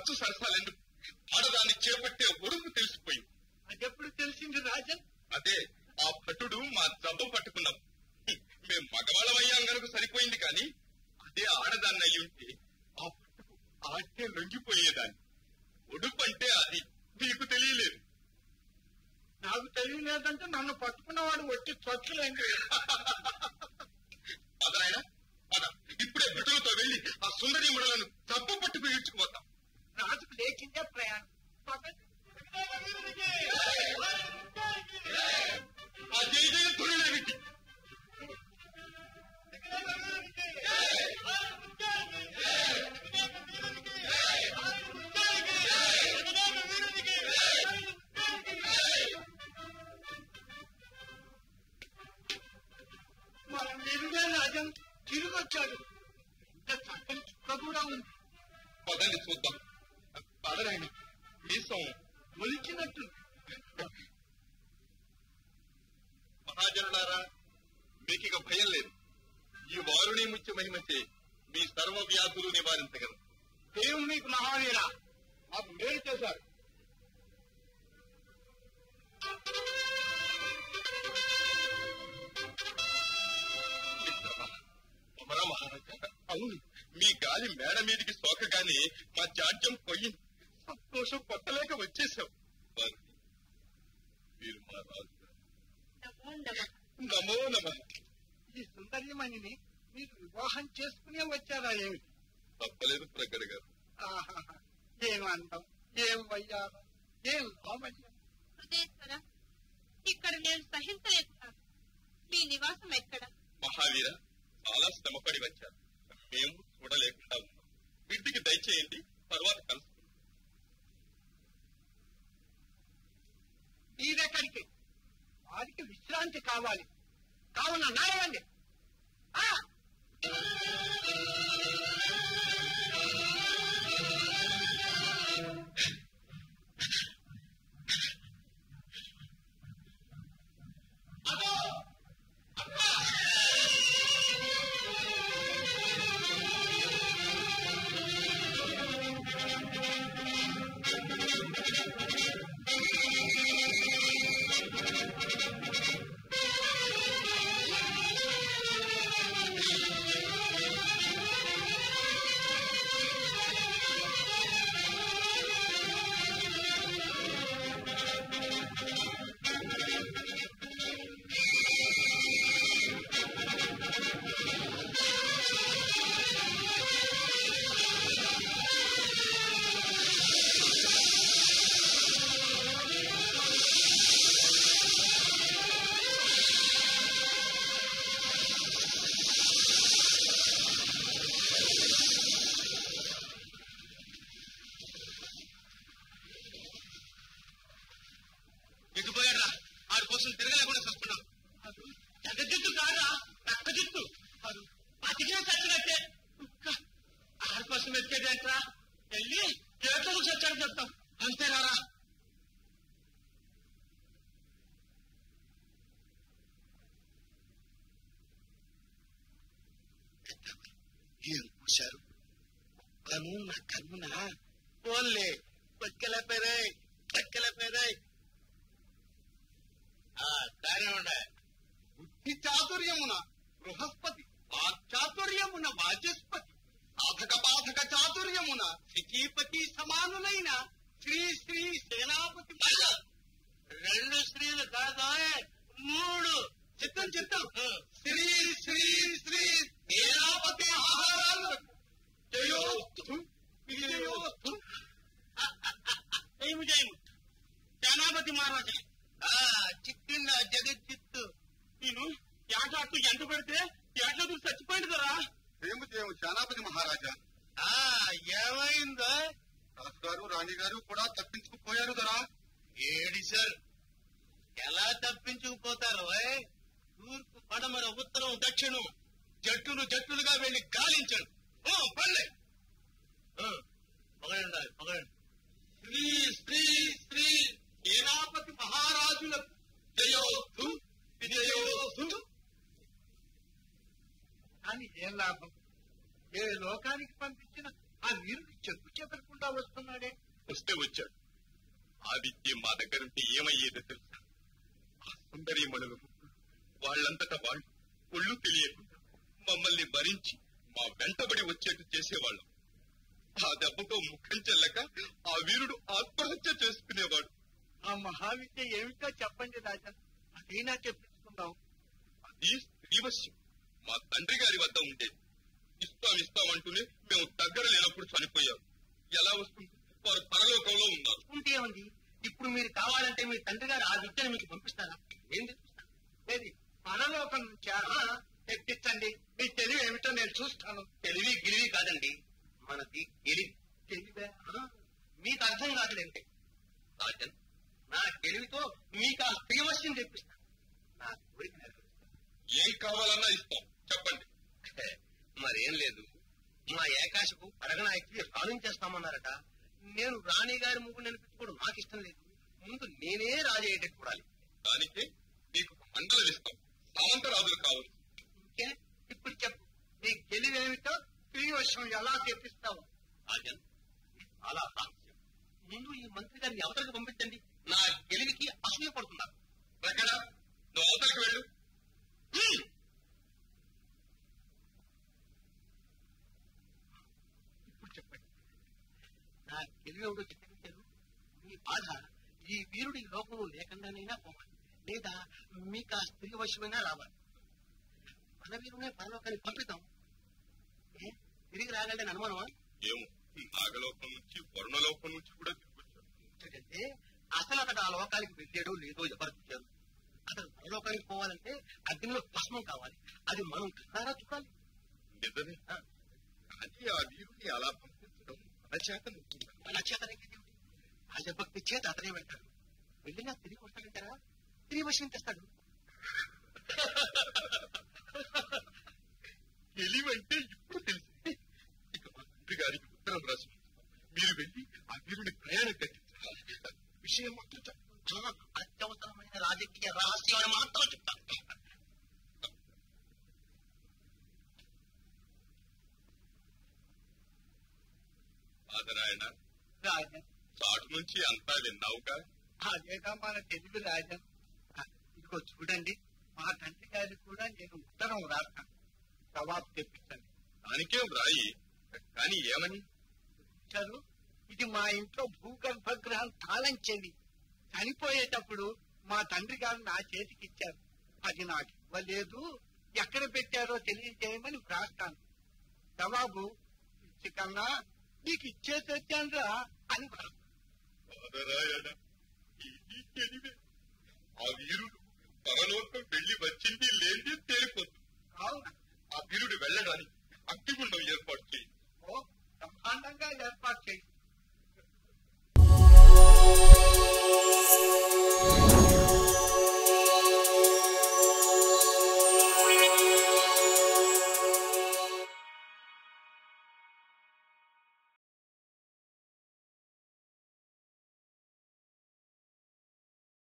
ఖర్చు సరసాలెందుకు ఆడదాన్ని చేపట్టే ఒడుపు తెలిసిపోయింది అదెప్పుడు తెలిసింది రాజన్ అదే ఆ భటుడు మా జబ్బ పట్టుకున్నాం హ్మ్, మేం మగవాళ్ళమయ్యాం గనుక సరిపోయింది కానీ అదే ఆడదాన్ని అయి ఉంటే ఆ భటుకు ఆటే లొంగిపోయేదాన్ని ఒడుపు అంటే అది మీకు తెలియలేదు నాకు తెలియలేదంటే నన్ను పట్టుకున్నవాడు వచ్చి చొచ్చలేండి అదాయన అద ఇప్పుడే భటులతో వెళ్ళి ఆ సుందరి ముడలను జబ్బ పట్టుకు ఈడ్చుకుపోతాం రాజుకు లేచిందే ప్రయాణం పదండి. ఆ జయ జయ ధ్వనులేమిటి మన నిరుగే రాజన్ తిరిగి వచ్చాడు ఇంకా చక్కని చుక్క కూడా ఉంది పదండి చూద్దాం పదరాయన మీసం ఒలిచినట్టు మహాజనులారా మీకిక భయం లేదు ఈ వారుణి ముత్య మహిమచే మీ సర్వ వ్యాధులు నివారించగలరు దేవుడు మీకు మహావీర మాకు మేలు చేశారు మిత్రమా, అమర మహారాజా అవును మీ గాలి మేడ మీదికి సోకగానే మా జాడ్యం పోయింది సంతోషం కొట్టలేక వచ్చేసాం వారిని, మీరు మా రాజు నమో నమ ఈ సుందర్యమణిని మీరు వివాహం చేసుకునే వచ్చారా ఏమిటి తప్పలేదు ప్రగడ గారు ఆహాహా. ఏం అందం ఏం వయ్యారం ఏం లావణ్యం హృదయేశ్వర ఇక్కడ నేను సహించలేకున్నాను మీ నివాసం ఎక్కడ మహావీర చాలా శ్రమపడి వచ్చారు మేము చూడలేకుండా ఉన్నాం ఇంటికి దయచేయండి తర్వాత కలుసుకుందాం మీరెక్కడికి వారికి విశ్రాంతి కావాలి కావున నాయవండి ఆ! ఎటుపోయారా ఆడి కోసం తిరగలేకుండా చూస్తున్నాం అది జగజిత్తు కాదా రక్త జిత్తు అది బతికే చచ్చినట్టే కుక్క ఆడ కోసం వెతికేదేంట్రా వెళ్ళి చేతులకు చచ్చాడు చెప్తాం అంతేనారా ఏం పూశారు కను నా కన్నున ఓన్లే పక్కలపేరాయ్ పక్కలపేరాయ్ కానివ్వండి బుద్ధి చాతుర్యమున బృహస్పతి వాక్చాతుర్యమున వాచస్పతి సాధక బాధక చాతుర్యమున శచీపతి సమానులైన శ్రీ శ్రీ సేనాపతి రెండు స్త్రీలు కాదా మూడు చిత్తం చిత్తం శ్రీ శ్రీ శ్రీ సేనాపతి మహారాజు జయోస్తు విజయోస్తు జయము జయము సేనాపతి మహారాజా ఆ చిక్కిందా జగచ్చిత్తు నేను ఏటాట్లు ఎంట పెడితే ఏట్ల చూసి చచ్చిపోయింది కదా ఏమి చేయము సేనాపతి మహారాజా ఆ ఏమైందో రాజుగారు రాణి గారు కూడా తప్పించుకుపోయారు కదా ఏడి సార్ ఎలా తప్పించుకుపోతారు ఓయ్? తూర్పు పడమర ఉత్తరం దక్షిణం జట్టులు జట్టులుగా వెళ్లి గాలించండి ఓ, పండి ఆ, పొగడండి పొగడండి శ్రీ శ్రీ శ్రీ సేనాపతి మహారాజులకు జయోస్తు విజయోస్తు కానీ ఏం లాభం ఏ లోకానికి పంపించిన ఆ వీరుడు చెప్పు చెప్పకుండా చెప్పకుండా వస్తున్నాడే వస్తే వచ్చాడు ఆదిత్య మా దగ్గర ఉంటే ఏమయ్యేదో తెలుసా ఆ సుందరీమణులు ముగ్గురు వాళ్ళంతటా వాళ్ళు ఒళ్ళు తెలియకుండా మమ్మల్ని భరించి మా వెంటబడి వచ్చేట్టు చేసేవాళ్ళం ఆ దెబ్బతో ముఖం చెల్లక ఆ వీరుడు ఆత్మహత్య చేసుకునేవాడు ఆ మహావిద్య ఏమిటో చెప్పండి రాజా అదైనా చెప్పించుకుందాం అది స్త్రీవశ్యం మా తండ్రి గారి వద్ద ఉండేది ఇస్తాం ఇస్తాం అంటూనే మేము దగ్గర లేనప్పుడు చనిపోయారు ఎలా వస్తుంది వారు పరలోకంలో ఉన్నారు ఉంటే ఉంది ఇప్పుడు మీరు కావాలంటే మీ తండ్రి గారు ఆ విద్యను మీకు పంపిస్తారా ఏం తెప్పిస్తారు ఏది పరలోకం నుంచా తెప్పించండి మీ తెలివి ఏమిటో నేను చూస్తాను తెలివి గిలివి కాదండి మనది గెలివి తెలివే మీకు అర్థం కాదులేంటే రాజన్ నా గెలివితో మీకు ఆ ప్రియవశ్యం తెప్పిస్తాను నా కోరిక నెరవేరుస్తాను. ఏం కావాలన్నా ఇస్తాం చెప్పండి మరేం లేదు మా ఏకాశకు పరగనాయకి రాణం చేస్తామన్నారట నేను రాణి గారి ముగ్గురు అనిపించుకోవడం నాకు ఇష్టం లేదు ముందు నేనే రాజయ్యేటట్టు చూడాలి దానికే మీకు ఒక మండలం ఇస్తాం సామంతరాజులు కావాలి ఇంకే ఇప్పుడు చెప్పు నీ గెలివేమిటో ప్రియవశం ఎలా తెప్పిస్తావు రాజన్ ఇది చాలా రహస్యం ముందు ఈ మంత్రి గారిని అవతలకు పంపించండి నా గెలివికి అసూయ పడుతున్నారు ప్రకట నువ్వు అవతలికి వెళ్ళు హ్మ్. ఇప్పుడు చెప్పండి నా గెలివేవుడు చెప్పిన మీ బాధ ఈ వీరుడి లోపము లేకుండానైనా పోవాలి లేదా మీకు ఆ స్త్రీ వశమైనా రావాలి మన వీరునే పరలోకానికి పంపిద్దాం ఏ తిరిగి రాగలని అనుమానమా ఏమో నాగలోకం నుంచి వరుణలోకం నుంచి కూడా తిరిగొచ్చాడు ఎందుకంటే అసలు అతడు ఆ లోకానికి వెళ్ళాడో లేదో ఎవరు చూశారు అతను పరలోకానికి పోవాలంటే అగ్నిలో భస్మం కావాలి అది మనం కన్నారా చూడాలి నిజమే ఆ, కానీ ఆ వీరుని అలా పంపించడం మన చేత ముఖ్యం మన చేతనే రాజభక్తి చేత అతనే వెళ్తాడు వెళ్ళినా తిరిగి వస్తాడంటారా తిరిగి వశం తెస్తాడు తెలివంటే ఇప్పుడు తెలిసింది ఇక మా తండ్రి గారికి ఉత్తరం రాసి మీరు వెళ్ళి ఆ వీరుని ప్రయాణం కట్టించాలి విషయం మొత్తం చెప్తాను ఆ, అత్యవసరమైన రాజకీయ రహస్యాలు మాత్రం చెప్తాను ఆదరాయణ రాజన్ చాటు నుంచి అంతా విన్నావుగా అదేగా మన తెలుగు రాజన్ ఆ, ఇదిగో చూడండి మా తండ్రి గారికి కూడా నేను ఉత్తరం రాస్తాను జవాబు తెప్పించండి దానికే వ్రాయి కానీ ఏమని ఇచ్చారు ఇది మా ఇంట్లో భూగర్భ గ్రహం తాళం చెవి చనిపోయేటప్పుడు మా తండ్రి గారు నా చేతికి ఇచ్చారు అది నాకు ఇవ్వలేదు ఎక్కడ పెట్టారో తెలియజేయమని వ్రాస్తాను జవాబు ఇచ్చి కన్నా నీకు ఇచ్చేసి వచ్చానురా అని వ్రాస్తాను. ఆదరాయణ ఇది తెలివే ఆ వీరుడు పరలోకం వెళ్లి